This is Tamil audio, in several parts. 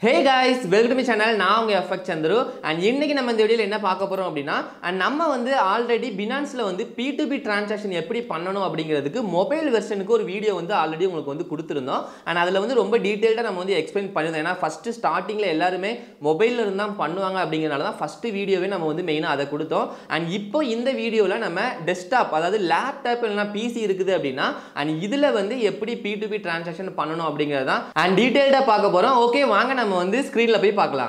hey guys welcome to channel நான் உங்கள் எஃபெக்ட் சந்துரு அண்ட் இன்னைக்கு நம்ம இந்த வீடியோவில் என்ன பார்க்க போகிறோம் அப்படின்னா அண்ட் நம்ம வந்து ஆல்ரெடி பினான்ஸில் வந்து பி டு பி டிரான்சாக்ஷன் எப்படி பண்ணணும் அப்படிங்கிறதுக்கு மொபைல் வெர்ஷனுக்கு ஒரு வீடியோ வந்து ஆல்ரெடி உங்களுக்கு வந்து கொடுத்துருந்தோம் அண்ட் அதில் வந்து ரொம்ப டீட்டெயில்டாக நம்ம வந்து எக்ஸ்பிளைன் பண்ணியிருந்தோம் ஏன்னா ஃபஸ்ட்டு ஸ்டார்டிங்கில் எல்லாருமே மொபைலில் இருந்து தான் பண்ணுவாங்க அப்படிங்கிறனால தான் ஃபஸ்ட்டு வீடியோவே நம்ம வந்து மெயினாக அதை கொடுத்தோம் அண்ட் இப்போ இந்த வீடியோவில் நம்ம டெஸ்க்டாப் அதாவது லேப்டாப் இல்லைனா பிசி இருக்குது அப்படின்னா அண்ட் இதில் வந்து எப்படி பி டு பி டிரான்சாக்ஷன் பண்ணணும் அப்படிங்கிறது தான் அண்ட் டீட்டெயில்டாக பார்க்க போகிறோம் ஓகே வாங்க நம்ம வந்து ஸ்க்ரீனில் போய் பார்க்கலாம்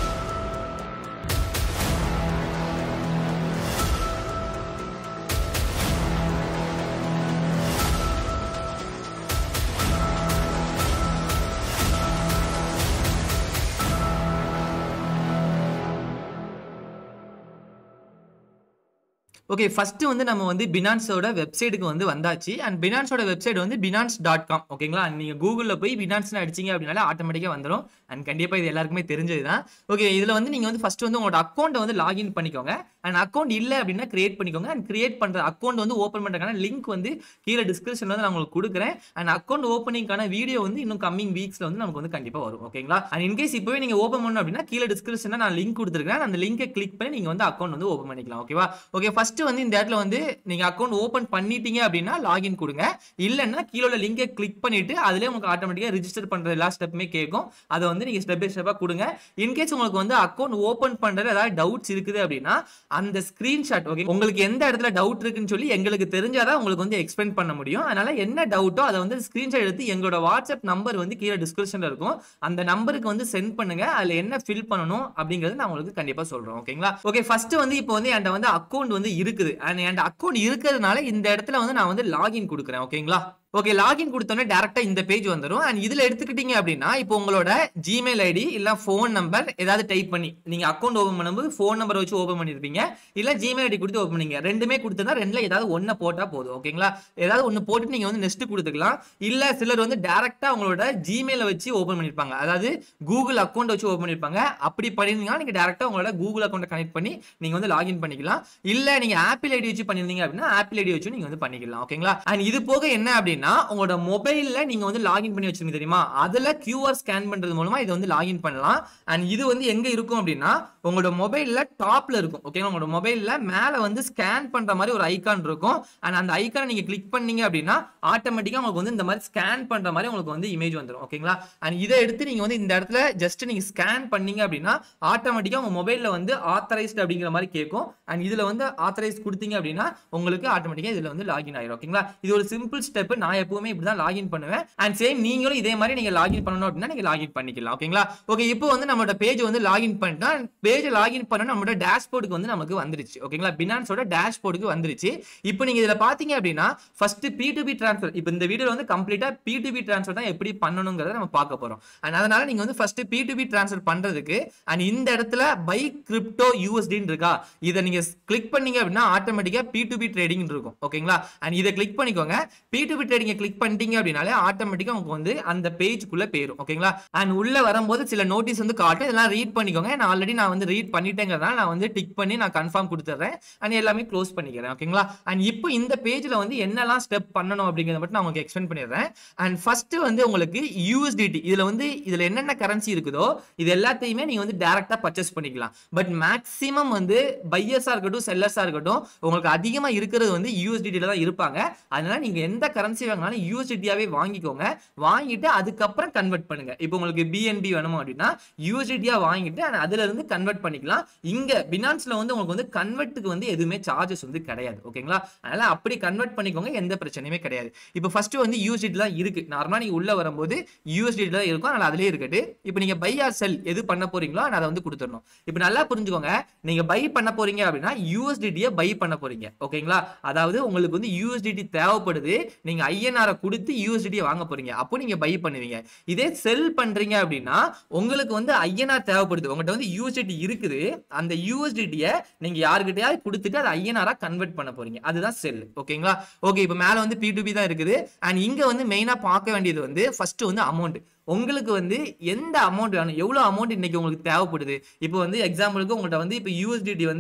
ஓகே ஃபர்ஸ்ட் வந்து நம்ம வந்து பினான்ஸோட வெப்சைட்டுக்கு வந்து வந்தாச்சு அண்ட் பினான்ஸோட வெப்சைட் வந்து பினான்ஸ் டாட் காம் ஓகேங்களா அண்ட் நீங்கள் கூகுளில் போய் பினான்ஸ்னு அடிச்சிங்க அப்படின்னாலே ஆட்டோமேட்டிக்காக வந்துடும் அண்ட் கண்டிப்பாக இது எல்லாருக்குமே தெரிஞ்சது தான் ஓகே இதில் வந்து நீங்கள் வந்து ஃபர்ஸ்ட் வந்து உங்களோட அக்கௌண்ட்டை வந்து லாகின் பண்ணிக்கோங்க அண்ட் அக்கௌண்ட் இல்லை அப்படின்னா கிரியேட் பண்ணிக்கோங்க அண்ட் கிரியேட் பண்ணுற அக்கௌண்ட் வந்து ஓப்பன் பண்ணுறதுக்கான லிங்க் வந்து கீழே டிஸ்கிரிப்ஷனில் வந்து நான் உங்களுக்கு கொடுக்குறேன் அண்ட் அக்கௌண்ட் ஓப்பனிங்கான வீடியோ வந்து இன்னும் கம்மிங் வீக்ஸில் வந்து நமக்கு வந்து கண்டிப்பாக வரும் ஓகேங்களா அண்ட் இன்கேஸ் இப்போவே நீங்கள் ஓப்பன் பண்ணணும் அப்படின்னா கீழே டிஸ்கிரிப்ஷனில் நான் லிங்க் கொடுத்துருக்கேன் அந்த லிங்கை கிளிக் பண்ணி நீங்கள் வந்து அக்கௌண்ட் வந்து ஓப்பன் பண்ணிக்கலாம் ஓகேவா ஓகே ஃபர்ஸ்ட் வந்து இந்த இடத்துல வந்து நீங்க அக்கௌண்ட் ஓபன் பண்ணிட்டீங்க அப்படின்னா லாகின் கொடுங்க இல்லைன்னா கீழே உள்ள லிங்கை கிளிக் பண்ணிட்டு அதுலேயே உங்களுக்கு ஆட்டோமேட்டிக்காக ரிஜிஸ்டர் பண்ற எல்லா ஸ்டெப்புமே கேட்கும் அதை வந்து நீங்க ஸ்டெப் பை ஸ்டெப்பாக கொடுங்க இன்கேஸ் உங்களுக்கு வந்து அக்கௌண்ட் ஓபன் பண்றது ஏதாவது டவுட்ஸ் இருக்குது அப்படின்னா அந்த ஸ்கிரீன்ஷாட் ஓகே உங்களுக்கு எந்த இடத்துல டவுட் இருக்குன்னு சொல்லி எங்களுக்கு தெரிஞ்சாதான் உங்களுக்கு வந்து எக்ஸ்பிளைன் பண்ண முடியும் அதனால என்ன டவுட்டோ அதை வந்து ஸ்கிரீன்ஷாட் எடுத்து எங்களோட வாட்ஸ்அப் நம்பர் வந்து கீழே டிஸ்கிரிப்ஷன்ல இருக்கும் அந்த நம்பருக்கு வந்து சென்ட் பண்ணுங்க அதுல என்ன ஃபில் பண்ணணும் அப்படிங்கறது நான் உங்களுக்கு கண்டிப்பா சொல்றேன் ஓகேங்களா ஓகே ஃபர்ஸ்ட் வந்து இப்போ வந்து என்கிட்ட வந்து அக்கௌண்ட் வந்து இருக்குது அண்ட் என் அக்கௌண்ட் இருக்கிறதுனால இந்த இடத்துல வந்து நான் வந்து லாகின் கொடுக்குறேன் ஓகேங்களா ஓகே லாகின் கொடுத்தோன்னே டேரக்டா இந்த பேஜ் வந்துடும் அண்ட் இதுல எடுத்துக்கிட்டீங்க அப்படின்னா இப்போ உங்களோட ஜிமெயில் ஐடி இல்ல ஃபோன் நம்பர் ஏதாவது டைப் பண்ணி நீங்க அக்கௌண்ட் ஓபன் பண்ணும்போது ஃபோன் நம்பர் வச்சு ஓபன் பண்ணிருப்பீங்க இல்ல ஜிமெயில் ஐடி கொடுத்து ஓபன் பண்ணீங்க ரெண்டுமே கொடுத்தா ரெண்டுல ஏதாவது ஒன்னு போட்டா போதும் ஓகேங்களா ஏதாவது ஒன்னு போட்டு நீங்க வந்து நெக்ஸ்ட் கொடுத்துக்கலாம் இல்ல சிலர் வந்து டேரக்டா உங்களோட ஜிமெயில வச்சு ஓபன் பண்ணிருப்பாங்க அதாவது கூகுள் அக்கௌண்ட் வச்சு ஓபன் பண்ணிருப்பாங்க அப்படி பண்ணிருந்தீங்கன்னா நீங்க டேரக்டா உங்களோட கூகுள் அக்கௌண்ட் கனெக்ட் பண்ணி நீங்க வந்து லாகின் பண்ணிக்கலாம் இல்ல நீங்க ஆப்பிள் ஐடி வச்சு பண்ணிருந்தீங்க அப்படின்னா ஆப்பிள் ஐடி வச்சு நீங்க வந்து பண்ணிக்கலாம் ஓகேங்களா அண்ட் இது போக என்ன அப்படின்னா உங்களோட மொபைல்ல நீங்க வந்து லாகின் பண்ணி வச்சிருக்கீங்க தெரியுமா அதுல கியூஆர் ஸ்கேன் பண்றது மூலமா இதை வந்து லாகின் பண்ணலாம் அண்ட் இது வந்து எங்க இருக்கும் அப்படின்னா உங்களோட மொபைல்ல டாப்ல இருக்கும் ஓகேங்களா உங்களோட மொபைல்ல மேல வந்து ஸ்கேன் பண்ற மாதிரி ஒரு ஐகான் இருக்கும் அண்ட் அந்த ஐக்கானை நீங்க கிளிக் பண்ணீங்க அப்படின்னா ஆட்டோமேட்டிக்கா உங்களுக்கு வந்து இந்த மாதிரி ஸ்கேன் பண்ற மாதிரி உங்களுக்கு வந்து இமேஜ் வந்துடும் ஓகேங்களா அண்ட் இதை எடுத்து நீங்க வந்து இந்த இடத்துல ஜஸ்ட் நீங்க ஸ்கேன் பண்ணீங்க அப்படின்னா ஆட்டோமேட்டிக்கா உங்க மொபைல்ல வந்து ஆத்தரைஸ்ட் அப்படிங்கிற மாதிரி கேட்கும் அண்ட் இதுல வந்து ஆத்தரைஸ் கொடுத்தீங்க அப்படின்னா உங்களுக்கு ஆட்டோமேட்டிக்கா இதுல வந்து லாகின் ஆயிரும் ஓகேங்களா இது ஒரு சிம்பிள் ஸ்டெப் நான் எப்பவுமே இப்படி தான் லாகின் பண்ணுவேன் அண்ட் சேம் நீங்களும் இதே மாதிரி நீங்க லாகின் பண்ணணும் அப்படின்னா நீங்க லாகின் பண்ணிக்கலாம் ஓகேங்களா ஓகே இப்போ வந்து நம்மளோட பேஜ் வந்து லாகின் பண்ணிட்டா பேஜ் லாகின் பண்ண நம்மளோட டேஷ்போர்டுக்கு வந்து நமக்கு வந்துருச்சு ஓகேங்களா பினான்ஸோட டேஷ்போர்டுக்கு வந்துருச்சு இப்போ நீங்க இதுல பாத்தீங்க அப்படின்னா first P to P transfer இப்போ இந்த வீடியோ வந்து கம்ப்ளீட்டா பி டு பி டிரான்ஸ்ஃபர் தான் எப்படி பண்ணணுங்கிறத நம்ம பார்க்க போறோம் அண்ட் அதனால நீங்க வந்து first P to P transfer பண்றதுக்கு அண்ட் இந்த இடத்துல பை கிரிப்டோ யூஎஸ்டின்னு இருக்கா இதை நீங்க கிளிக் பண்ணீங்க அப்படின்னா ஆட்டோமேட்டிக்கா பி டு பி ட்ரேடிங் இருக்கும் ஓகேங்களா அண்ட் இதை கிளிக் பண்ணிக்கோங்க பி டு பி ட்ரேடிங்கை கிளிக் பண்ணிட்டீங்க அப்படின்னாலே ஆட்டோமேட்டிக்கா உங்களுக்கு வந்து அந்த பேஜ்க்குள்ள போயிடும் ஓகேங்களா அண்ட் உள்ள வரும்போது சில நோட்டீஸ் வந்து காட்டும் இதெல்லாம் ரீட் பண்ணிக்கோங்க நான் ஆல்ரெடி நான் வந்து ரீட் பண்ணிட்டேங்கிறதால நான் வந்து டிக் பண்ணி நான் கன்ஃபார்ம் கொடுத்துட்றேன் அண்ட் எல்லாமே க்ளோஸ் பண்ணிக்கிறேன் ஓகேங்களா அண்ட் இப்போ இந்த பேஜ்ல வந்து என்னெல்லாம் ஸ்டெப் பண்ணணும் அப்படிங்கிறத மட்டும் நான் உங்களுக்கு எக்ஸ்பிளைன் பண்ணிடுறேன் அண்ட் ஃபர்ஸ்ட் வந்து உங்களுக்கு யூஎஸ்டிடி இதுல வந்து இதுல என்னென்ன கரன்சி இருக்குதோ இது எல்லாத்தையுமே நீங்க வந்து டேரக்டா பர்ச்சேஸ் பண்ணிக்கலாம் பட் மேக்ஸிமம் வந்து பையர்ஸா இருக்கட்டும் செல்லர்ஸா இருக்கட்டும் உங்களுக்கு அதிகமா இருக்கிறது வந்து யூஎஸ்டிடில தான் இருப்பாங்க அதனால நீங்க எந்த கரன்சி வாங்கினாலும் யூஎஸ்டிடியாவே வாங்கிக்கோங்க வாங்கிட்டு அதுக்கப்புறம் கன்வெர்ட் பண்ணுங்க இப்போ உங்களுக்கு பிஎன்பி வேணுமோ அப்படின்னா யூஎஸ்டிடியா வாங்கிட்டு and அதுல இருந்து கன்வெர்ட் பண்ணிக்கலாம் இங்க பினான்ஸ்ல வந்து உங்களுக்கு வந்து கன்வெர்ட்டுக்கு வந்து எதுவுமே சார்ஜஸ் வந்து கிடையாது ஓகேங்களா அதனால அப்படி கன்வெர்ட் பண்ணிக்கோங்க எந்த பிரச்சனையுமே கிடையாது இப்போ ஃபர்ஸ்ட் வந்து யூஎஸ்டிடி தான் இருக்கு நார்மலா நீங்க உள்ள வரும்போது யூஎஸ்டிடி தான் இருக்கும் அதனால அதுலயே இருக்கட்டு இப்போ நீங்க பை ஆர் செல் எது பண்ண போறீங்களோ அதை வந்து கொடுத்துடணும் இப்போ நல்லா புரிஞ்சுக்கோங்க நீங்க பை பண்ண போறீங்க அப்படின்னா யூஎஸ்டிடியை பை பண்ண போறீங்க ஓகேங்களா அதாவது உங்களுக்கு வந்து யூஎஸ்டிடி தேவைப்படுது நீங்க ஐஎன்ஆரை கொடுத்து யூஎஸ்டிடியை வாங்க போறீங்க அப்போ நீங்க பை பண்ணுவீங்க இதே செல் பண்றீங்க அப்படின்னா உங்களுக்கு வந்து ஐஎன்ஆர் தேவைப்படுது உங்கள்கிட்ட வந்து யூஎஸ்டிடி இருக்குது அந்த யூஎஸ்டிடியை நீங்க யாருக்கிட்டயாவது கொடுத்துட்டு அதை ஐஎன்ஆரா கன்வெர்ட் பண்ண போறீங்க அதுதான் செல் ஓகேங்களா ஓகே இப்போ மேல வந்து பி டு பி தான் இருக்குது அண்ட் இங்க வந்து மெயினா பார்க்க வேண்டியது வந்து ஃபர்ஸ்ட் வந்து அமௌண்ட் உங்களுக்கு வந்து எந்த அமௌண்ட் வேணும் எவ்வளோ அமௌண்ட் இன்னைக்கு உங்களுக்கு தேவைப்படுது இப்போ வந்து எக்ஸாம்பிளுக்கு உங்கள்கிட்ட வந்து இப்போ யூஎஸ்டிடி வந்து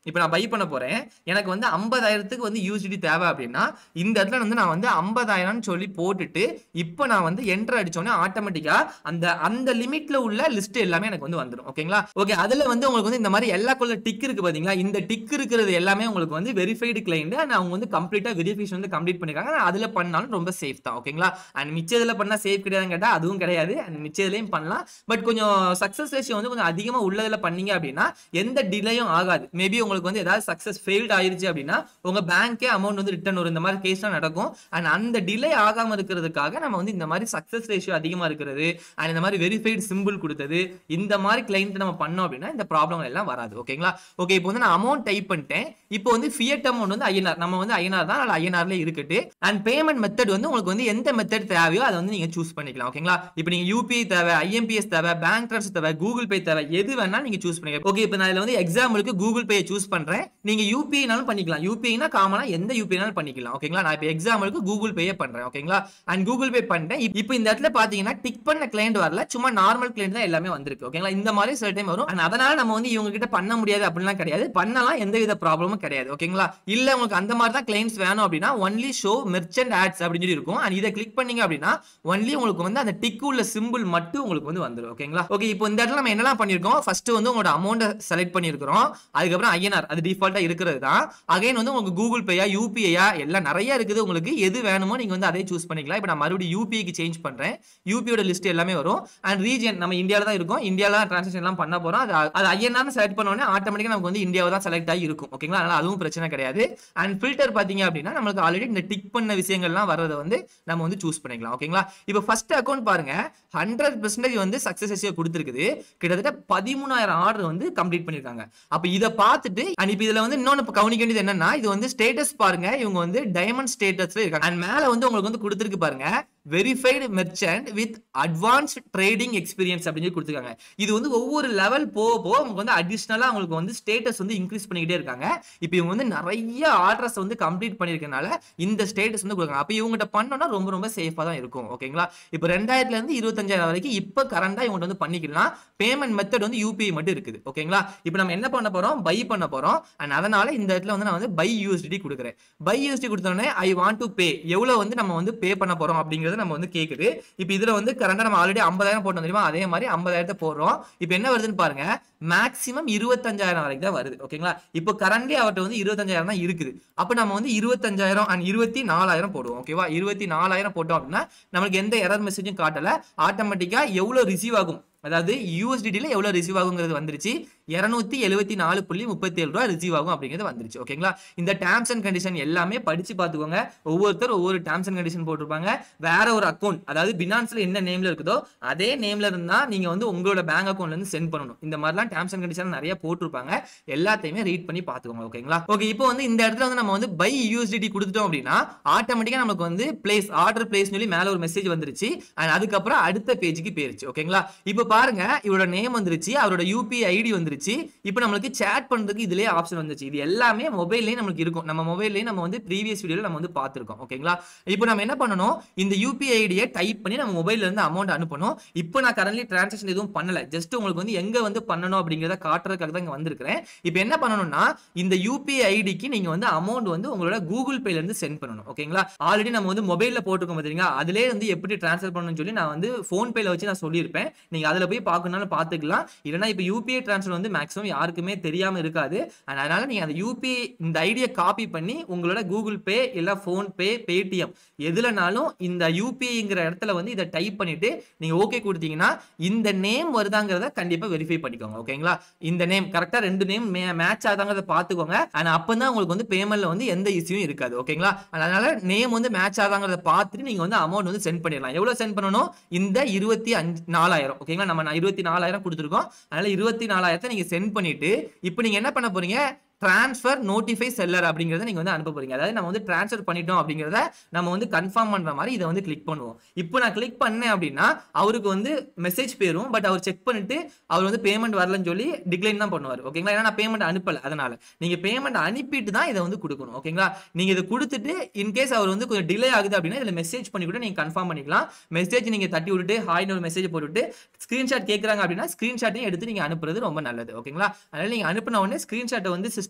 இப்போ நான் பை பண்ண போறேன் எனக்கு வந்து ஐம்பதாயிரத்துக்கு வந்து யூசிடி தேவை அப்படின்னா இந்த இடத்துல வந்து நான் வந்து ஐம்பதாயிரம்னு சொல்லி போட்டுட்டு இப்போ நான் வந்து என்டர் அடிச்சோன்னே ஆட்டோமேட்டிக்கா அந்த அந்த லிமிட்ல உள்ள லிஸ்ட் எல்லாமே எனக்கு வந்து வந்துடும் ஓகேங்களா ஓகே அதுல வந்து உங்களுக்கு வந்து இந்த மாதிரி எல்லா கொள்ள டிக் இருக்கு பாத்தீங்களா இந்த டிக் இருக்கிறது எல்லாமே உங்களுக்கு வந்து வெரிஃபைடு கிளைண்ட் அண்ட் அவங்க வந்து கம்ப்ளீட்டா வெரிஃபிகேஷன் வந்து கம்ப்ளீட் பண்ணிருக்காங்க ஆனா அதுல பண்ணாலும் ரொம்ப சேஃப் தான் ஓகேங்களா அண்ட் மிச்ச இதுல பண்ணா சேஃப் கிடையாதுன்னு கேட்டா அதுவும் கிடையாது அண்ட் மிச்ச இதுலயும் பண்ணலாம் பட் கொஞ்சம் சக்சஸ் ரேஷியோ வந்து கொஞ்சம் அதிகமா உள்ளதுல பண்ணீங்க அப்படின்னா எந்த டிலேயும் ஆகாது மேபி உங்களுக்கு வந்து ஏதாவது சக்சஸ் ஃபெயில்ட் ஆயிருச்சு அப்படின்னா உங்க பேங்க்கே அமௌண்ட் வந்து ரிட்டர்ன் வரும் இந்த மாதிரி கேஸ்லாம் நடக்கும் அண்ட் அந்த டிலே ஆகாம இருக்கிறதுக்காக நம்ம வந்து இந்த மாதிரி சக்சஸ் ரேஷியோ அதிகமா இருக்கிறது அண்ட் இந்த மாதிரி வெரிஃபைடு சிம்பிள் கொடுத்தது இந்த மாதிரி கிளைண்ட் நம்ம பண்ணோம் அப்படின்னா இந்த ப்ராப்ளம் எல்லாம் வராது ஓகேங்களா ஓகே இப்போ வந்து நான் அமௌண்ட் டைப் பண்ணிட்டேன் இப்போ வந்து ஃபியட் அமௌண்ட் வந்து ஐஎன்ஆர் நம்ம வந்து ஐஎன்ஆர் தான் அதில் ஐஎன்ஆர்ல இருக்கட்டு அண்ட் பேமெண்ட் மெத்தட் வந்து உங்களுக்கு வந்து எந்த மெத்தட் தேவையோ அதை வந்து நீங்க சூஸ் பண்ணிக்கலாம் ஓகேங்களா இப்போ நீங்க யூபிஐ தேவை ஐஎம்பிஎஸ் தேவை பேங்க் ட்ரான்ஸ்ஃபர் தேவை கூகுள் பே தேவை எது வேணா நீங்க சூஸ் பண்ணிக்கலாம் ஓகே இப்போ நான் இதுல வந்து எக்ஸாம்பிளுக்கு கூகுள் பே சூஸ் பண்றேன் நீங்க யூபிஐனாலும் பண்ணிக்கலாம் யூபிஐனா காமனா எந்த யூபிஐனாலும் பண்ணிக்கலாம் ஓகேங்களா நான் இப்போ எக்ஸாம்பிளுக்கு கூகுள் பேயே பண்றேன் ஓகேங்களா அண்ட் கூகுள் பே பண்ணிட்டேன் இப்போ இந்த இடத்துல பாத்தீங்கன்னா டிக் பண்ண கிளைண்ட் வரல சும்மா நார்மல் கிளைண்ட் தான் எல்லாமே வந்திருக்கு ஓகேங்களா இந்த மாதிரி சில டைம் வரும் அண்ட் அதனால நம்ம வந்து இவங்க கிட்ட பண்ண முடியாது அப்படிலாம் கிடையாது பண்ணலாம் எந்த வித ப்ராப்ளமும் கிடையாது ஓகேங்களா இல்ல உங்களுக்கு அந்த மாதிரி தான் கிளைண்ட்ஸ் வேணும் அப்படின்னா ஒன்லி ஷோ மெர்ச்சன்ட் ஆட்ஸ் அப்படின்னு சொல்லி இருக்கும் அண்ட் இதை கிளிக் பண்ணீங்க அப்படின்னா ஒன்லி உங்களுக்கு வந்து அந்த டிக் உள்ள சிம்பிள் மட்டும் உங்களுக்கு வந்து வந்துடும் ஓகேங்களா ஓகே இப்போ இந்த இடத்துல நம்ம என்னெல்லாம் பண்ணிருக்கோம் ஃபர்ஸ்ட் வந்து உங்களோட அமௌண்ட்டை செலக்ட் பண்ணிருக்கிறோம் அதுக்கப்புறம் ஐஎன்ஆர் அது டிஃபால்ட்டா இருக்கிறது தான் அகைன் வந்து உங்களுக்கு கூகுள் பேயா யூபிஐயா எல்லாம் நிறைய இருக்குது உங்களுக்கு எது வேணுமோ நீங்க வந்து அதே சூஸ் பண்ணிக்கலாம் இப்போ நான் மறுபடியும் யூபிஐக்கு சேஞ்ச் பண்றேன் யூபியோட லிஸ்ட் எல்லாமே வரும் அண்ட் ரீஜன் நம்ம இந்தியாவில் தான் இருக்கோம் இந்தியாவில் தான் ட்ரான்சாக்ஷன் எல்லாம் பண்ண போறோம் அது அது ஐஎன்ஆர் செலக்ட் பண்ணோடனே ஆட்டோமேட்டிக்கா நமக்கு வந்து இந்தியாவை தான் செலக்ட் ஆகி இருக்கும் ஓகேங்களா அதனால அதுவும் பிரச்சனை கிடையாது அண்ட் ஃபில்டர் பாத்தீங்க அப்படின்னா நம்மளுக்கு ஆல்ரெடி இந்த டிக் பண்ண விஷயங்கள்லாம் வர்றதை வந்து நம்ம வந்து சூஸ் பண்ணிக்கலாம் ஓகேங்களா இப்போ ஃபர்ஸ்ட் அக்கௌண்ட் பாருங்க ஹண்ட்ரட் பெர்சன்டேஜ் வந்து சக்சஸ் ரேஷியோ கொடுத்துருக்குது கிட்டத்தட்ட பதிமூணாயிரம் ஆர்டர் வந்து கம்ப்ளீட் பண்ணிருக்காங்க அப்ப இதை பார்த்துட்டு அண்ட் இப்போ இதுல வந்து இன்னொன்னு இப்ப கவனிக்க வேண்டியது என்னன்னா இது வந்து ஸ்டேட்டஸ் பாருங்க இவங்க வந்து டைமண்ட் ஸ்டேட்டஸ்ல இருக்காங்க அண்ட் மேல வந்து உங்களுக்கு வந்து கொடுத்துருக்கு பாருங்க verified merchant with advanced trading experience அப்படின்னு சொல்லி கொடுத்துருக்காங்க இது வந்து ஒவ்வொரு லெவல் போக போக உங்களுக்கு வந்து அடிஷ்னலா உங்களுக்கு வந்து ஸ்டேட்டஸ் வந்து இன்க்ரீஸ் பண்ணிக்கிட்டே இருக்காங்க இப்போ இவங்க வந்து நிறைய ஆர்டர்ஸ் வந்து கம்ப்ளீட் பண்ணிருக்கனால இந்த ஸ்டேட்டஸ் வந்து கொடுக்காங்க அப்போ இவங்ககிட்ட பண்ணோம்னா ரொம்ப ரொம்ப சேஃபாக தான் இருக்கும் ஓகேங்களா இப்போ ரெண்டாயிரத்துல இருந்து இருபத்தஞ்சாயிரம் வரைக்கும் இப்போ கரண்டா இவங்க வந்து பண்ணிக்கலாம் பேமெண்ட் மெத்தட் வந்து யூபிஐ மட்டும் இருக்குது ஓகேங்களா இப்போ நம்ம என்ன பண்ண போறோம் பை பண்ண போறோம் அண்ட் அதனால இந்த இடத்துல வந்து நான் வந்து பை யூஎஸ்டி கொடுக்குறேன் பை யூஎஸ்டி கொடுத்தோடனே ஐ வாண்ட் டு பே எவ்வளவு வந்து நம்ம வந்து பே பண்ண போறோம் அப்படிங்கிறது நம்ம வந்து கேக்குது இப்போ இதுல வந்து கரண்டா நம்ம ஆல்ரெடி ஐம்பதாயிரம் போட்டோம் தெரியுமா அதே மாதிரி ஐம்பதாயிரத்தை போடுறோம் இப்போ என்ன வருதுன்னு பாருங்க மேக்ஸிமம் இருபத்தஞ்சாயிரம் வரைக்கும் தான் வருது ஓகேங்களா இப்போ கரண்ட்லி அவர்கிட்ட வந்து இருபத்தஞ்சாயிரம் தான் இருக்குது அப்போ நம்ம வந்து இருபத்தஞ்சாயிரம் அண்ட் இருபத்தி நாலாயிரம் போடுவோம் ஓகேவா இருபத்தி நாலாயிரம் போட்டோம் அப்படின்னா நம்மளுக்கு எந்த எரர் மெசேஜும் காட்டல ஆட்டோமேட்டிக்கா எவ்வளவு ரிசீவ் ஆகும் அதாவது யூஎஸ்டிடியில் எவ்வளோ ரிசீவ் ஆகுங்கிறது வந்துருச்சு இரநூத்தி எழுபத்தி நாலு புள்ளி முப்பத்தி ஏழு ரூபா ரிசீவ் ஆகும் அப்படிங்கிறது வந்துருச்சு ஓகேங்களா இந்த டேர்ம்ஸ் அண்ட் கண்டிஷன் எல்லாமே படிச்சு பார்த்துக்கோங்க ஒவ்வொருத்தர் ஒவ்வொரு டேர்ம்ஸ் அண்ட் கண்டிஷன் போட்டிருப்பாங்க வேற ஒரு அக்கௌண்ட் அதாவது பினான்ஸ்ல என்ன நேம்ல இருக்குதோ அதே நேம்ல இருந்தா நீங்க வந்து உங்களோட பேங்க் அக்கௌண்ட்ல இருந்து சென்ட் பண்ணணும் இந்த மாதிரிலாம் டேர்ம்ஸ் அண்ட் கண்டிஷன் நிறைய போட்டிருப்பாங்க எல்லாத்தையுமே ரீட் பண்ணி பார்த்துக்கோங்க ஓகேங்களா ஓகே இப்போ வந்து இந்த இடத்துல வந்து நம்ம வந்து பை யூஎஸ்டிடி கொடுத்துட்டோம் அப்படின்னா ஆட்டோமேட்டிக்கா நமக்கு வந்து பிளேஸ் ஆர்டர் பிளேஸ் சொல்லி மேல ஒரு மெசேஜ் வந்துருச்சு அண்ட் அதுக்கப்புறம் அடுத்த பேஜுக்கு போயிருச்சு ஓகேங்களா இப்போ பாருங்க இவரோட நேம் வந்துருச்சு அவரோட யூபிஐ ஐடி வந்துருச்சு இப்போ நம்மளுக்கு சேட் பண்றதுக்கு இதுலயே ஆப்ஷன் வந்துச்சு இது எல்லாமே மொபைல்லேயே நம்மளுக்கு இருக்கும் நம்ம மொபைல்லேயே நம்ம வந்து ப்ரீவியஸ் வீடியோல நம்ம வந்து பார்த்துருக்கோம் ஓகேங்களா இப்போ நம்ம என்ன பண்ணணும் இந்த யூபிஐ ஐடியை டைப் பண்ணி நம்ம மொபைல்ல இருந்து அமௌண்ட் அனுப்பணும் இப்போ நான் கரண்ட்லி டிரான்சாக்ஷன் எதுவும் பண்ணல ஜஸ்ட் உங்களுக்கு வந்து எங்க வந்து பண்ணணும் அப்படிங்கிறத காட்டுறதுக்காக தான் இங்க வந்திருக்கிறேன் இப்போ என்ன பண்ணணும்னா இந்த யூபிஐ ஐடிக்கு நீங்க வந்து அமௌண்ட் வந்து உங்களோட கூகுள் பேல இருந்து சென்ட் பண்ணணும் ஓகேங்களா ஆல்ரெடி நம்ம வந்து மொபைல்ல போட்டுருக்கோம் பாத்தீங்களா அதுலயே வந்து எப்படி ட்ரான்ஸ்ஃபர் பண்ணணும்னு சொல்லி நான் வந்து ஃபோன் பேல வச்சு நான் சொல்லியிருப்பேன் நீங்க அதுல போய் பார்க்கணும்னாலும் பார்த்துக்கலாம் இல்லைன்னா இப்போ யூபிஐ ட்ரான்ஸ்ஃபர் வந்து மேக்ஸிமம் யாருக்குமே தெரியாம இருக்காது and அதனால நீங்க அந்த யூபிஐ இந்த ஐடியை காப்பி பண்ணி உங்களோட கூகுள் பே இல்ல ஃபோன் பே பேடிஎம் எதுலனாலும் இந்த யூபிஐங்கிற இடத்துல வந்து இதை டைப் பண்ணிட்டு நீங்க ஓகே கொடுத்தீங்கன்னா இந்த நேம் வருதாங்கிறத கண்டிப்பா வெரிஃபை பண்ணிக்கோங்க ஓகேங்களா இந்த நேம் கரெக்டா ரெண்டு நேம் மேட்ச் ஆகுதாங்கிறத பார்த்துக்கோங்க அண்ட் அப்பதான் உங்களுக்கு வந்து பேமெண்ட்ல வந்து எந்த இஷ்யூவும் இருக்காது ஓகேங்களா அதனால நேம் வந்து மேட்ச் ஆகுதாங்கிறத பார்த்துட்டு நீங்க வந்து அமௌண்ட் வந்து சென்ட் பண்ணிடலாம் எவ்வளவு சென்ட் பண்ணணும் இந்த இருபத்தி அஞ்சு நாலாயிரம் ஓகேங்களா நம்ம நான் இருபத்தி நாலாயிரம் கொடுத்துருக்கோம் அதனால இருபத்தி நாலாயிரத்தை நீங்க சென்ட் பண்ணிட்டு இப்போ நீங்க என்ன பண்ண போறீங்க ட்ரான்ஸ்ஃபர் நோட்டிஃபை செல்லர் அப்படிங்கிறத நீங்க வந்து அனுப்ப போறீங்க அதாவது நம்ம வந்து ட்ரான்ஸ்ஃபர் பண்ணிட்டோம் அப்படிங்கிறத நம்ம வந்து கன்ஃபார்ம் பண்ற மாதிரி இதை வந்து கிளிக் பண்ணுவோம் இப்போ நான் கிளிக் பண்ணேன் அப்படின்னா அவருக்கு வந்து மெசேஜ் போயிரும் பட் அவர் செக் பண்ணிட்டு அவர் வந்து பேமெண்ட் வரலன்னு சொல்லி டிக்ளைன் தான் பண்ணுவார் ஓகேங்களா ஏன்னா நான் பேமெண்ட் அனுப்பல அதனால நீங்க பேமெண்ட் அனுப்பிட்டு தான் இதை வந்து கொடுக்கணும் ஓகேங்களா நீங்க இதை கொடுத்துட்டு இன்கேஸ் அவர் வந்து கொஞ்சம் டிலே ஆகுது அப்படின்னா இதுல மெசேஜ் பண்ணி கூட நீங்க கன்ஃபார்ம் பண்ணிக்கலாம் மெசேஜ் நீங்க தட்டி விட்டுட்டு ஹாய்னு ஒரு மெசேஜ் போட்டுவிட்டு ஸ்கிரீன்ஷாட் கேட்குறாங்க அப்படின்னா ஸ்கிரீன்ஷாட்டையும் எடுத்து நீங்க அனுப்புறது ரொம்ப நல்லது ஓகேங்களா அதனால நீங்க அனுப்பின உடனே ஸ்கிரீன்ஷாட்டை வந்து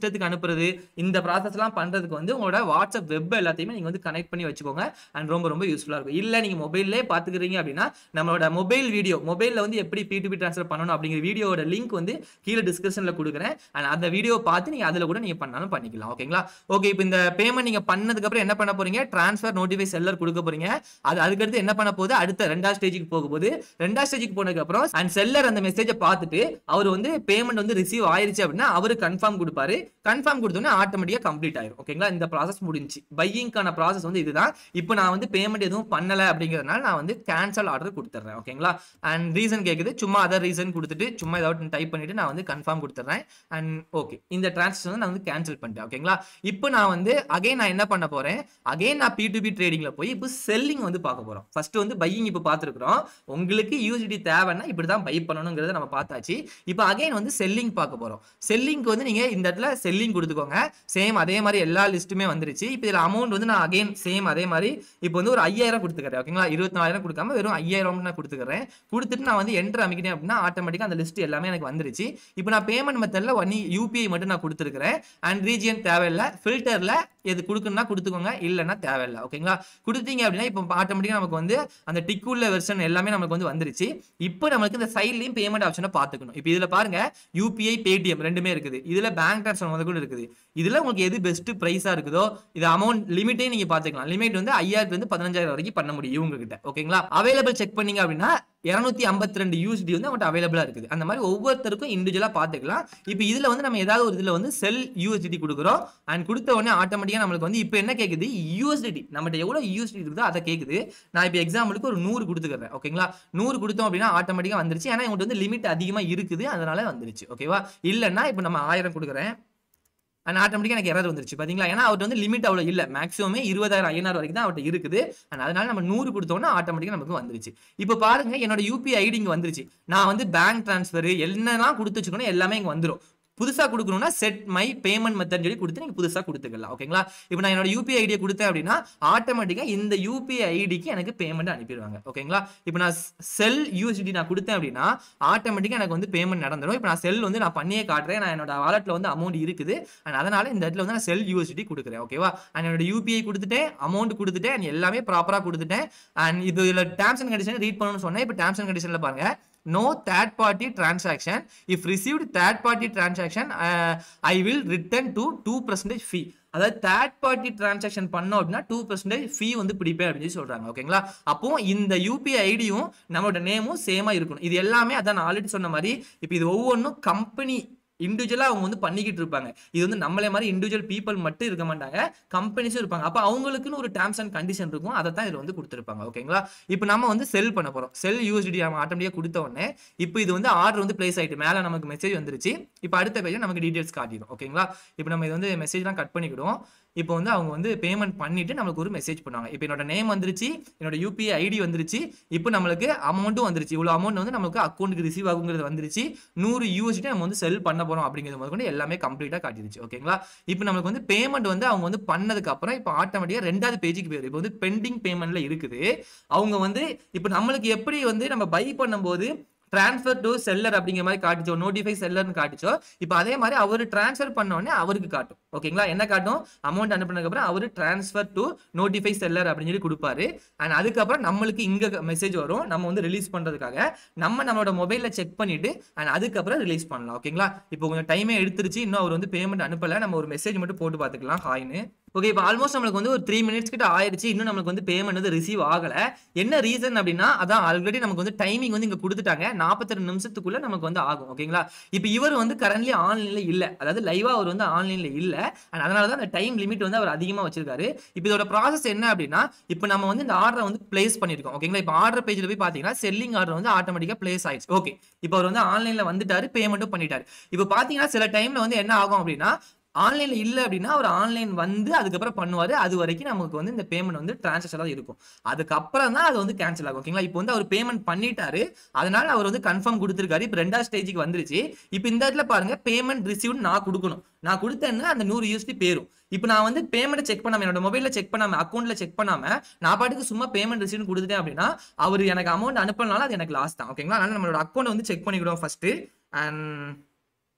சிஸ்டத்துக்கு அனுப்புறது இந்த ப்ராசஸ்லாம் பண்றதுக்கு வந்து உங்களோட வாட்ஸ்அப் வெப் எல்லாத்தையுமே நீங்க வந்து கனெக்ட் பண்ணி வச்சுக்கோங்க அண்ட் ரொம்ப ரொம்ப யூஸ்ஃபுல்லா இருக்கும் இல்ல நீங்க மொபைல்லே பாத்துக்கிறீங்க அப்படின்னா நம்மளோட மொபைல் வீடியோ மொபைல்ல வந்து எப்படி பி டு பி ட்ரான்ஸ்ஃபர் பண்ணணும் அப்படிங்கிற வீடியோட லிங்க் வந்து கீழே டிஸ்கிரிப்ஷன்ல கொடுக்குறேன் அண்ட் அந்த வீடியோ பார்த்து நீங்க அதுல கூட நீங்க பண்ணாலும் பண்ணிக்கலாம் ஓகேங்களா ஓகே இப்போ இந்த பேமெண்ட் நீங்க பண்ணதுக்கு அப்புறம் என்ன பண்ண போறீங்க ட்ரான்ஸ்ஃபர் நோட்டிஃபை செல்லர் கொடுக்க போறீங்க அது அதுக்கடுத்து என்ன பண்ண போகுது அடுத்த ரெண்டாவது ஸ்டேஜுக்கு போக போகுது ரெண்டாவது ஸ்டேஜுக்கு போனதுக்கு அப்புறம் அண்ட் செல்லர் அந்த மெசேஜை பார்த்துட்டு அவர் வந்து பேமெண்ட் வந்து ரிசீவ் ஆயிருச்சு அப்படின்னா அவரு கன்ஃபார்ம் கொடுப்பாரு கன்ஃபார்ம் கொடுத்தோன்னே ஆட்டோமேட்டிக்கா கம்ப்ளீட் ஆயிரும் ஓகேங்களா இந்த ப்ராசஸ் முடிஞ்சு பையிங்கான ப்ராசஸ் வந்து இதுதான் இப்போ நான் வந்து பேமெண்ட் எதுவும் பண்ணல அப்படிங்கிறதுனால நான் வந்து கேன்சல் ஆர்டர் கொடுத்துட்றேன் ஓகேங்களா அண்ட் ரீசன் கேட்குது சும்மா அதர் ரீசன் கொடுத்துட்டு சும்மா ஏதாவது டைப் பண்ணிட்டு நான் வந்து கன்ஃபார்ம் கொடுத்துட்றேன் அண்ட் ஓகே இந்த டிரான்சாக்ஷன் வந்து நான் வந்து கேன்சல் பண்ணிட்டேன் ஓகேங்களா இப்போ நான் வந்து அகைன் நான் என்ன பண்ண போறேன் அகைன் நான் பி டு பி ட்ரேடிங்ல போய் இப்போ செல்லிங் வந்து பார்க்க போறோம் ஃபர்ஸ்ட் வந்து பையிங் இப்போ பார்த்துருக்குறோம் உங்களுக்கு யூசிடி தேவைன்னா இப்படி தான் பை பண்ணணுங்கிறத நம்ம பார்த்தாச்சு இப்போ அகைன் வந்து செல்லிங் பார்க்க போறோம் செல்லிங்க்கு வந்து நீங்க இந்த இடத்துல செல்லிங் கொடுத்துக்கோங்க சேம் அதே மாதிரி எல்லா லிஸ்ட்டுமே வந்துருச்சு இப்போ இதில் அமௌண்ட் வந்து நான் அகைன் சேம் அதே மாதிரி இப்போ வந்து ஒரு ஐயாயிரம் கொடுத்துக்கிறேன் ஓகேங்களா இருபத்தி நாலாயிரம் கொடுக்காம வெறும் ஐயாயிரம் நான் கொடுத்துக்கிறேன் கொடுத்துட்டு நான் வந்து என்ட்ரு அமைக்கிட்டேன் அப்படின்னா ஆட்டோமேட்டிக்காக அந்த லிஸ்ட் எல்லாமே எனக்கு வந்துருச்சு இப்போ நான் பேமெண்ட் மெத்தடில் ஒன் யூபிஐ மட்டும் நான் கொடுத்துருக்கிறேன் அண்ட் ரீஜியன் தேவையில்லை ஃபில்டரில் எது கொடுக்கணும்னா கொடுத்துக்கோங்க இல்லைன்னா தேவையில்லை ஓகேங்களா கொடுத்தீங்க அப்படின்னா இப்போ ஆட்டோமேட்டிக்காக நமக்கு வந்து அந்த டிக் உள்ள வெர்ஷன் எல்லாமே நமக்கு வந்து வந்துருச்சு இப்போ நமக்கு இந்த சைட்லையும் பேமெண்ட் ஆப்ஷனை பார்த்துக்கணும் இப்போ இதில் பாருங்க யூபிஐ பேடிஎம் ரெண்டுமே இருக்குது இதில் பேங்க் ட்ரான்ஸ்ஃபர் முதல் கூட இருக்குது இதில் உங்களுக்கு எது பெஸ்ட் ப்ரைஸாக இருக்குதோ இது அமௌண்ட் லிமிட்டே நீங்கள் பார்த்துக்கலாம் லிமிட் வந்து ஐயாயிரத்துலேருந்து பதினஞ்சாயிரம் வரைக்கும் பண்ண முடியும் இவங்க கிட்ட ஓகேங்களா அவைலபிள் செக் பண்ணீங்க அப்படின்னா இரநூத்தி ஐம்பத்தி ரெண்டு யூஎஸ்டி வந்து அவங்கள்ட்ட அவைலபிளாக இருக்குது அந்த மாதிரி ஒவ்வொருத்தருக்கும் இண்டிவிஜுவலாக பார்த்துக்கலாம் இப்போ இதில் வந்து நம்ம ஏதாவது ஒரு இதில் வந்து செல் யூஎஸ்டி கொடுக்குறோம் அண்ட் கொடுத்த உடனே ஆட்டோமேட்டிக்காக நம்மளுக்கு வந்து இப்போ என்ன கேட்குது யூஎஸ்டி நம்மகிட்ட எவ்வளோ யூஎஸ்டி இருக்குதோ அதை கேட்குது நான் இப்போ எக்ஸாம்பிளுக்கு ஒரு நூறு கொடுத்துக்கிறேன் ஓகேங்களா நூறு கொடுத்தோம் அப்படின்னா ஆட்டோமேட்டிக்காக வந்துருச்சு ஏன்னா இவங்கள்ட்ட வந்து லிமிட் அதிகமாக இருக்குது அதனால வந்துருச்சு ஓகேவா இல்லைன்னா இப்போ நம்ம ஆயிரம் கொடுக்குறேன் அண்ட் ஆட்டோமேட்டிக்காக எனக்கு எரர் வந்துருச்சு பார்த்தீங்களா ஏன்னா அவர்கிட்ட வந்து லிமிட் அவ்வளோ இல்லை மேக்ஸிமமே இருபதாயிரம் ஐநூறு வரைக்கும் தான் அவர்கிட்ட இருக்குது அண்ட் அதனால நம்ம நூறு கொடுத்தோம்னா ஆட்டோமேட்டிக்காக நமக்கு வந்துருச்சு இப்போ பாருங்க என்னோட யூபிஐ ஐடி இங்கே வந்துருச்சு நான் வந்து பேங்க் ட்ரான்ஸ்ஃபர் என்னெல்லாம் கொடுத்து வச்சுக்கணும் எல்லாமே இங்கே வந்துடும் புதுசாக கொடுக்கணும்னா செட் மை பேமெண்ட் மெத்தட் சொல்லி கொடுத்து நீங்கள் புதுசாக கொடுத்துக்கலாம் ஓகேங்களா இப்போ நான் என்னோட யூபிஐ ஐடியை கொடுத்தேன் அப்படின்னா ஆட்டோமேட்டிக்காக இந்த யூபிஐ ஐடிக்கு எனக்கு பேமெண்ட் அனுப்பிடுவாங்க ஓகேங்களா இப்போ நான் செல் யூஎஸ்டி நான் கொடுத்தேன் அப்படின்னா ஆட்டோமேட்டிக்காக எனக்கு வந்து பேமெண்ட் நடந்துடும் இப்போ நான் செல் வந்து நான் பண்ணியே காட்டுறேன் நான் என்னோட வாலெட்டில் வந்து அமௌண்ட் இருக்குது அண்ட் அதனால இந்த இடத்துல வந்து நான் செல் யூஎஸ்டி கொடுக்குறேன் ஓகேவா அண்ட் என்னோட யூபிஐ கொடுத்துட்டேன் அமௌண்ட் கொடுத்துட்டேன் and எல்லாமே ப்ராப்பராக கொடுத்துட்டேன் அண்ட் இது இதில் டேர்ம்ஸ் அண்ட் கண்டிஷன் ரீட் பண்ணணும்னு சொன்னேன் இப்போ டேர்ம்ஸ் அண்ட் கண்டிஷனில் பாருங்க no third party transaction if received third party transaction uh, i will return to 2 percentage fee அதாவது தேர்ட் பார்ட்டி டிரான்சாக்ஷன் பண்ணோம் அப்படின்னா டூ பர்சன்டேஜ் ஃபீ வந்து பிடிப்பேன் அப்படின்னு சொல்லி சொல்றாங்க ஓகேங்களா அப்போ இந்த யூபிஐ ஐடியும் நம்மளோட நேமும் சேமா இருக்கணும் இது எல்லாமே அதான் நான் ஆல்ரெடி சொன்ன மாதிரி இப்போ இது ஒவ்வொன்றும் கம்பெனி இண்டிவிஜுவலாக அவங்க வந்து பண்ணிக்கிட்டு இருப்பாங்க இது வந்து நம்மளே மாதிரி இண்டிவிஜுவல் பீப்புள் மட்டும் இருக்க மாட்டாங்க கம்பெனிஸும் இருப்பாங்க அப்போ அவங்களுக்குன்னு ஒரு டேர்ம்ஸ் அண்ட் கண்டிஷன் இருக்கும் அதை தான் இதில் வந்து கொடுத்துருப்பாங்க ஓகேங்களா இப்போ நம்ம வந்து செல் பண்ண போகிறோம் செல் யூஎஸ்டி நம்ம ஆட்டோமேட்டிக்காக கொடுத்த உடனே இப்போ இது வந்து ஆர்டர் வந்து பிளேஸ் ஆகிட்டு மேலே நமக்கு மெசேஜ் வந்துருச்சு இப்போ அடுத்த பேஜ் நமக்கு டீட்டெயில்ஸ் காட்டிடும் ஓகேங்களா இப்போ நம்ம இது வந்து மெசேஜ்லாம் கட் பண்ணிக்கிடுவோம் இப்போ வந்து அவங்க வந்து பேமெண்ட் பண்ணிட்டு நம்மளுக்கு ஒரு மெசேஜ் பண்ணுவாங்க இப்போ என்னோட நேம் வந்துருச்சு என்னோட யூபிஐ ஐடி வந்துருச்சு இப்போ நம்மளுக்கு அமௌண்ட்டும் வந்துருச்சு இவ்வளோ அமௌண்ட் வந்து நமக்கு அக்கௌண்ட்டுக்கு ரிசீவ் ஆகுங்கிறது வந்துருச்சு நூறு யூஎஸ்டி நம்ம வந்து செல் பண்ண போறோம் அப்படிங்கிறது முதல் கொண்டு எல்லாமே கம்ப்ளீட்டாக காட்டிடுச்சு ஓகேங்களா இப்போ நமக்கு வந்து பேமெண்ட் வந்து அவங்க வந்து பண்ணதுக்கு அப்புறம் இப்போ ஆட்டோமேட்டிக்காக ரெண்டாவது பேஜுக்கு போயிடும் இப்போ வந்து பெண்டிங் பேமெண்ட்ல இருக்குது அவங்க வந்து இப்போ நம்மளுக்கு எப்படி வந்து நம்ம பை பண்ணும்போது ட்ரான்ஸ்ஃபர் டு செல்லர் அப்படிங்கிற மாதிரி காட்டுச்சோ நோட்டிஃபை செல்லர்னு காட்டுச்சோ இப்போ அதே மாதிரி அவர் ட்ரான்ஸ்ஃபர் பண்ண உடனே அவருக்கு காட்டும் ஓகேங்களா என்ன காட்டும் அமௌண்ட் அனுப்புனதுக்கு அப்புறம் அவர் ட்ரான்ஸ்ஃபர் டு நோட்டிஃபை செல்லர் அப்படின்னு சொல்லி கொடுப்பாரு அண்ட் அதுக்கப்புறம் நம்மளுக்கு இங்க மெசேஜ் வரும் நம்ம வந்து ரிலீஸ் பண்றதுக்காக நம்ம நம்மளோட மொபைல்ல செக் பண்ணிட்டு அண்ட் அதுக்கப்புறம் ரிலீஸ் பண்ணலாம் ஓகேங்களா இப்போ கொஞ்சம் டைமே எடுத்துருச்சு இன்னும் அவர் வந்து பேமெண்ட் அனுப்பல நம்ம ஒரு மெசேஜ் மட்டும் போட்டு பார்த்துக்கலாம் ஹாய்னு ஓகே இப்போ ஆல்மோஸ்ட் நம்மளுக்கு வந்து ஒரு த்ரீ மினிட்ஸ் கிட்ட ஆயிடுச்சு இன்னும் நமக்கு வந்து பேமெண்ட் வந்து ரிசீவ் ஆகல என்ன ரீசன் அப்படின்னா அதான் ஆல்ரெடி நமக்கு வந்து டைமிங் வந்து இங்க கொடுத்துட்டாங்க நாற்பத்தி ரெண்டு நிமிஷத்துக்குள்ள நமக்கு வந்து ஆகும் ஓகேங்களா இப்போ இவர் வந்து கரண்ட்லி ஆன்லைன்ல இல்ல அதாவது லைவா அவர் வந்து ஆன்லைன்ல இல்ல அண்ட் அதனால தான் அந்த டைம் லிமிட் வந்து அவர் அதிகமா வச்சிருக்காரு இப்போ இதோட ப்ராசஸ் என்ன அப்படின்னா இப்போ நம்ம வந்து இந்த ஆர்டரை வந்து பிளேஸ் பண்ணிருக்கோம் ஓகேங்களா இப்போ ஆர்டர் பேஜ்ல போய் பாத்தீங்கன்னா செல்லிங் ஆர்டர் வந்து ஆட்டோமேட்டிக்கா பிளேஸ் ஆயிடுச்சு ஓகே இப்போ அவர் வந்து ஆன்லைன்ல வந்துட்டாரு பேமெண்ட்டும் பண்ணிட்டாரு இப்போ பாத்தீங்கன்னா சில டைம்ல வந்து என்ன ஆகும் அப்படின்னா ஆன்லைன்ல இல்ல அப்படின்னா அவர் ஆன்லைன் வந்து அதுக்கப்புறம் பண்ணுவாரு அது வரைக்கும் நமக்கு வந்து இந்த பேமெண்ட் வந்து டிரான்சாக்ஷன் தான் இருக்கும் அதுக்கப்புறம் தான் அது வந்து கேன்சல் ஆகும் ஓகேங்களா இப்போ வந்து அவர் பேமெண்ட் பண்ணிட்டாரு அதனால அவர் வந்து கன்ஃபார்ம் கொடுத்துருக்காரு இப்போ ரெண்டாவது ஸ்டேஜுக்கு வந்துருச்சு இப்போ இந்த இடத்துல பாருங்க பேமெண்ட் ரிசீவ் நான் கொடுக்கணும் நான் கொடுத்தேன்னா அந்த நூறு யூஎஸ்டி பேரும் இப்போ நான் வந்து பேமெண்ட் செக் பண்ணாம என்னோட மொபைல்ல செக் பண்ணாம அக்கௌண்ட்ல செக் பண்ணாம நான் பாட்டுக்கு சும்மா பேமெண்ட் ரிசீவ் கொடுத்துட்டேன் அப்படின்னா அவர் எனக்கு அமௌண்ட் அனுப்பினாலும் அது எனக்கு லாஸ் தான் ஓகேங்களா அதனால நம்மளோட அக்கௌண்ட் வந்து செக் பண்ணிக்கிடுவோம் ஃபர்ஸ்ட் அண்ட்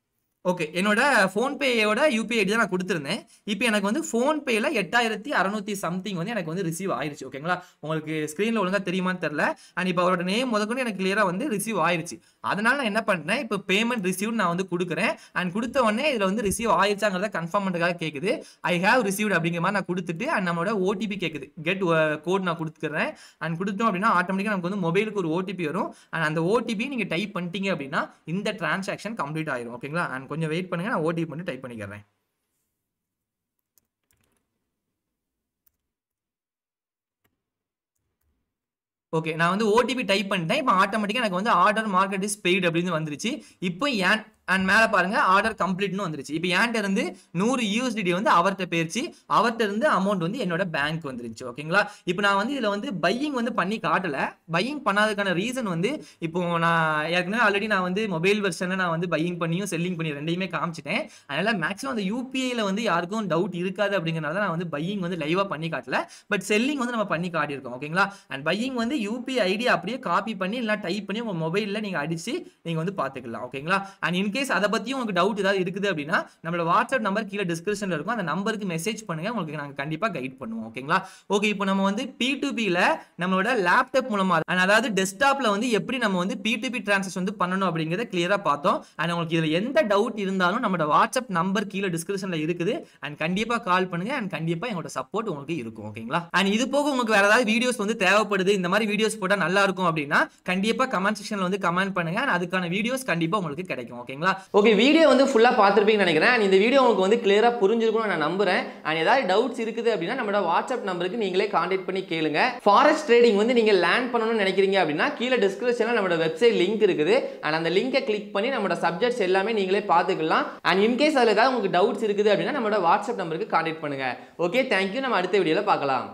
ஓகே என்னோட ஃபோன்பேயோட யூபிஐ ஐடி தான் நான் கொடுத்துருந்தேன் இப்போ எனக்கு வந்து ஃபோன்பேயில் எட்டாயிரத்தி அறநூற்றி சம்திங் வந்து எனக்கு வந்து ரிசீவ் ஆயிருச்சு ஓகேங்களா உங்களுக்கு ஸ்க்ரீனில் ஒழுங்காக தெரியுமான்னு தெரில அண்ட் இப்போ அவரோட நேம் முதற்கொண்டு எனக்கு கிளியராக வந்து ரிசீவ் ஆயிருச்சு அதனால நான் என்ன பண்ணுறேன் இப்போ பேமெண்ட் ரிசீவ் நான் வந்து கொடுக்குறேன் அண்ட் கொடுத்த உடனே இதில் வந்து ரிசீவ் ஆயிருச்சாங்கிறத கன்ஃபார்ம் பண்ணுறதுக்காக கேட்குது ஐ ஹேவ் ரிசீவ்ட் அப்படிங்கிற மாதிரி நான் கொடுத்துட்டு அண்ட் நம்மளோட ஓடிபி கேட்குது கெட் கோட் நான் கொடுத்துக்கிறேன் அண்ட் கொடுத்தோம் அப்படின்னா ஆட்டோமேட்டிக்காக நமக்கு வந்து மொபைலுக்கு ஒரு ஓடிபி வரும் அண்ட் அந்த ஓடிபி நீங்கள் டைப் பண்ணிட்டீங்க அப்படின்னா இந்த டிரான்சாக்ஷன் கம்ப்ளீட் ஆயிரும் ஓகேங்களா அண்ட் கொஞ்சம் வெயிட் பண்ணுங்க நான் ஓடிபி மட்டும் டைப் பண்ணிக்கிறேன் ஓகே நான் வந்து ஓடிபி டைப் பண்ணிட்டேன் இப்போ ஆட்டோமேட்டிக்காக எனக்கு வந்து ஆர்டர் மார்க்கெட் இஸ் பெய்டு அப்படின்னு வந்துருச்சு இப்போ ஏன் அண்ட் மேலே பாருங்க ஆர்டர் கம்ப்ளீட்னு வந்துருச்சு இப்போ என்கிட்ட இருந்து நூறு யூஎஸ்டிடி வந்து அவர்கிட்ட போயிருச்சு அவர்கிட்ட இருந்து அமௌண்ட் வந்து என்னோட பேங்க் வந்துருச்சு ஓகேங்களா இப்போ நான் வந்து இதில் வந்து பையிங் வந்து பண்ணி காட்டல பையிங் பண்ணாததுக்கான ரீசன் வந்து இப்போ நான் ஏற்கனவே ஆல்ரெடி நான் வந்து மொபைல் வெர்ஷனில் நான் வந்து பையிங் பண்ணியும் செல்லிங் பண்ணி ரெண்டையுமே காமிச்சிட்டேன் அதனால மேக்ஸிமம் அந்த யூபிஐல வந்து யாருக்கும் டவுட் இருக்காது அப்படிங்கிறனால நான் வந்து பையிங் வந்து லைவாக பண்ணி காட்டல பட் செல்லிங் வந்து நம்ம பண்ணி காட்டியிருக்கோம் ஓகேங்களா அண்ட் பையிங் வந்து யூபிஐ ஐடி அப்படியே காப்பி பண்ணி இல்லை டைப் பண்ணி உங்கள் மொபைலில் நீங்கள் அடிச்சு நீங்கள் வந்து பார்த்துக்கலாம் ஓகேங்களா அண்ட் இன்கேஸ் அதை பற்றியும் உங்களுக்கு டவுட் ஏதாவது இருக்குது அப்படின்னா நம்மளோட வாட்ஸ்அப் நம்பர் கீழே டிஸ்கிரிப்ஷனில் இருக்கும் அந்த நம்பருக்கு மெசேஜ் பண்ணுங்க உங்களுக்கு நாங்கள் கண்டிப்பாக கைட் பண்ணுவோம் ஓகேங்களா ஓகே இப்போ நம்ம வந்து பி டு பியில் நம்மளோட லேப்டாப் மூலமாக and அதாவது டெஸ்க்டாப்பில் வந்து எப்படி நம்ம வந்து பி டு பி டிரான்சாக்ஷன் வந்து பண்ணணும் அப்படிங்கிறத கிளியராக பார்த்தோம் அண்ட் உங்களுக்கு இதில் எந்த டவுட் இருந்தாலும் நம்மளோட வாட்ஸ்அப் நம்பர் கீழே டிஸ்கிரிப்ஷனில் இருக்குது அண்ட் கண்டிப்பாக கால் பண்ணுங்க அண்ட் கண்டிப்பாக எங்களோட சப்போர்ட் உங்களுக்கு இருக்கும் ஓகேங்களா அண்ட் இது போக உங்களுக்கு வேற ஏதாவது வீடியோஸ் வந்து தேவைப்படுது இந்த மாதிரி வீடியோஸ் போட்டால் நல்லா இருக்கும் அப்படின்னா கண்டிப்பாக கமெண்ட் செக்ஷனில் வந்து கமெண்ட் பண்ணுங்க and அதுக்கான வீடியோஸ் கண்டிப்பாக உங்களுக்கு கிடைக்கும் ஓகேங்களா ஓகே வீடியோ வந்து ஃபுல்லாக பார்த்துருப்பீங்கன்னு நினைக்கிறேன் And இந்த வீடியோ உங்களுக்கு வந்து கிளியராக புரிஞ்சிருக்கும்னு நான் நம்புறேன் அண்ட் ஏதாவது டவுட்ஸ் இருக்குது அப்படின்னா நம்மளோட வாட்ஸ்அப் நம்பருக்கு நீங்களே காண்டாக்ட் பண்ணி கேளுங்க ஃபாரெஸ்ட் ட்ரேடிங் வந்து நீங்கள் லேர்ன் பண்ணணும்னு நினைக்கிறீங்க அப்படின்னா கீழே டிஸ்கிரிப்ஷனில் நம்மளோட வெப்சைட் லிங்க் இருக்குது அண்ட் அந்த லிங்கை கிளிக் பண்ணி நம்மளோட சப்ஜெக்ட்ஸ் எல்லாமே நீங்களே பார்த்துக்கலாம் அண்ட் இன்கேஸ் அதில் ஏதாவது உங்களுக்கு டவுட்ஸ் இருக்குது அப்படின்னா நம்மளோட வாட்ஸ்அப் நம்பருக்கு காண்டாக்ட் பண்ணுங்க ஓகே தேங்க்யூ நம்ம அடுத்த வீடியோவில் பார்க்கலாம்